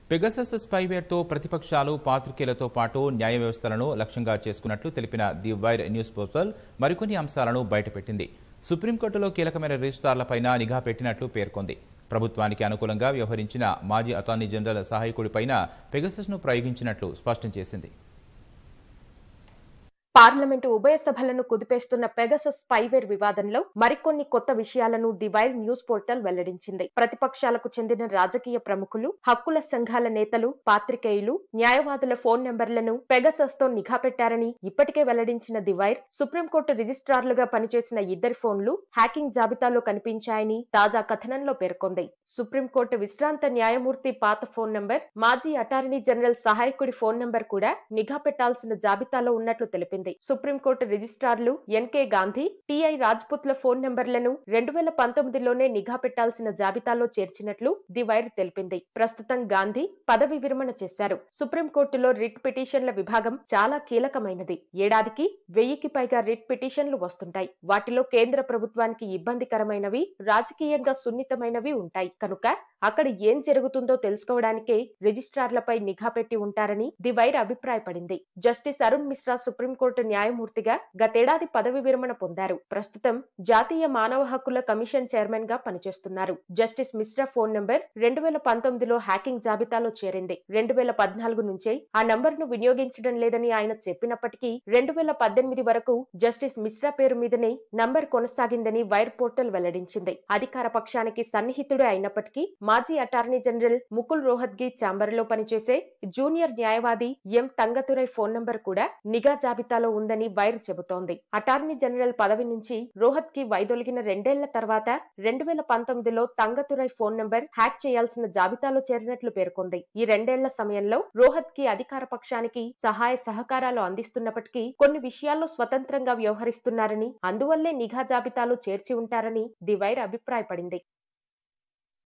Pegasus స్పైవేర్తో ప్రతిపక్షాలు పాత్రికేయులతో పాటు న్యాయ వ్యవస్థలను లక్ష్యంగా చేసుకున్నట్లు తెలిపిన ది వైర్ న్యూస్ పోర్టల్ మరికొన్ని అంశాలను బయటపెట్టింది సుప్రీంకోర్టులో కీలకమైన రిజిస్ట్రార్లపైన నిఘా పెట్టినట్లు పేర్కొంది ప్రభుత్వానికి అనుకూలంగా వ్యవహరించిన మాజీ అటార్నీ జనరల్ సహాయకుడిపైన పెగసస్ను ప్రయోగించినట్లు స్పష్టం చేసింది పార్లమెంటు ఉభయ సభలను కుదిపేస్తున్న పెగసస్ స్పైవేర్ వివాదంలో మరికొన్ని కొత్త విషయాలను డివైడ్ న్యూస్ పోర్టల్ వెల్లడించింది ప్రతిపక్షాలకు చెందిన రాజకీయ ప్రముఖులు హక్కుల సంఘాల నేతలు పాత్రికేయులు న్యాయవాదుల ఫోన్ నెంబర్లను పెగసస్ తో నిఘా పెట్టారని ఇప్పటికే వెల్లడించిన దివైర్ సుప్రీంకోర్టు రిజిస్ట్రార్లుగా పనిచేసిన ఇద్దరి ఫోన్లు హ్యాకింగ్ జాబితాలో కనిపించాయని తాజా కథనంలో పేర్కొంది సుప్రీంకోర్టు విశ్రాంత న్యాయమూర్తి పాత ఫోన్ నంబర్ మాజీ అటార్నీ జనరల్ సహాయకుడి ఫోన్ నంబర్ కూడా నిఘా పెట్టాల్సిన జాబితాలో ఉన్నట్లు తెలిపింది సుప్రీంకోర్టు రిజిస్ట్రార్లు ఎన్కే గాంధీ టిఐ రాజ్పుత్ల ఫోన్ నెంబర్లను రెండు వేల పంతొమ్మిదిలోనే నిఘా పెట్టాల్సిన జాబితాలో చేర్చినట్లు ది వైర్ తెలిపింది ప్రస్తుతం గాంధీ పదవి విరమణ చేశారు సుప్రీంకోర్టులో రిట్ పిటిషన్ల విభాగం చాలా కీలకమైనది ఏడాదికి వెయ్యికి పైగా రిట్ పిటిషన్లు వస్తుంటాయి వాటిలో కేంద్ర ప్రభుత్వానికి ఇబ్బందికరమైనవి రాజకీయంగా సున్నితమైనవి ఉంటాయి కనుక అక్కడ ఏం జరుగుతుందో తెలుసుకోవడానికే రిజిస్ట్రార్లపై నిఘా పెట్టి ఉంటారని ది వైర్ అభిప్రాయపడింది జస్టిస్ అరుణ్ మిశ్రా సుప్రీంకోర్టు న్యాయమూర్తిగా గతేడాది పదవి విరమణ పొందారు ప్రస్తుతం జాతీయ మానవ హక్కుల కమిషన్ చైర్మన్ గా పనిచేస్తున్నారు జస్టిస్ మిశ్రా ఫోన్ నంబర్ రెండు వేల పంతొమ్మిదిలో హ్యాకింగ్ జాబితాలో చేరింది రెండు వేల పద్నాలుగు నుంచే ఆ నంబర్ ను వినియోగించడం లేదని ఆయన చెప్పినప్పటికీ రెండు వేల పద్దెనిమిది వరకు జస్టిస్ మిశ్రా పేరు మీదనే నంబర్ కొనసాగిందని వైర్ పోర్టల్ వెల్లడించింది అధికార పక్షానికి సన్నిహితుడే అయినప్పటికీ మాజీ అటార్నీ జనరల్ ముకుల్ రోహత్గి ఛాంబర్ లో పనిచేసే జూనియర్ న్యాయవాది ఎం తంగతురై ఫోన్ నంబర్ కూడా నిఘా జాబితాలో ఉందని వైర్ చెబుతోంది అటార్నీ జనరల్ పదవి నుంచి రోహత్కి వైదొలిగిన రెండేళ్ల తర్వాత రెండు వేల పంతొమ్మిదిలో తంగతురై ఫోన్ నంబర్ హ్యాక్ చేయాల్సిన జాబితాలో చేరినట్లు పేర్కొంది ఈ రెండేళ్ల సమయంలో రోహత్ కి అధికార పక్షానికి సహాయ సహకారాలు అందిస్తున్నప్పటికీ కొన్ని విషయాల్లో స్వతంత్రంగా వ్యవహరిస్తున్నారని అందువల్లే నిఘా జాబితాలో చేర్చి ఉంటారని ది వైర్ అభిప్రాయపడింది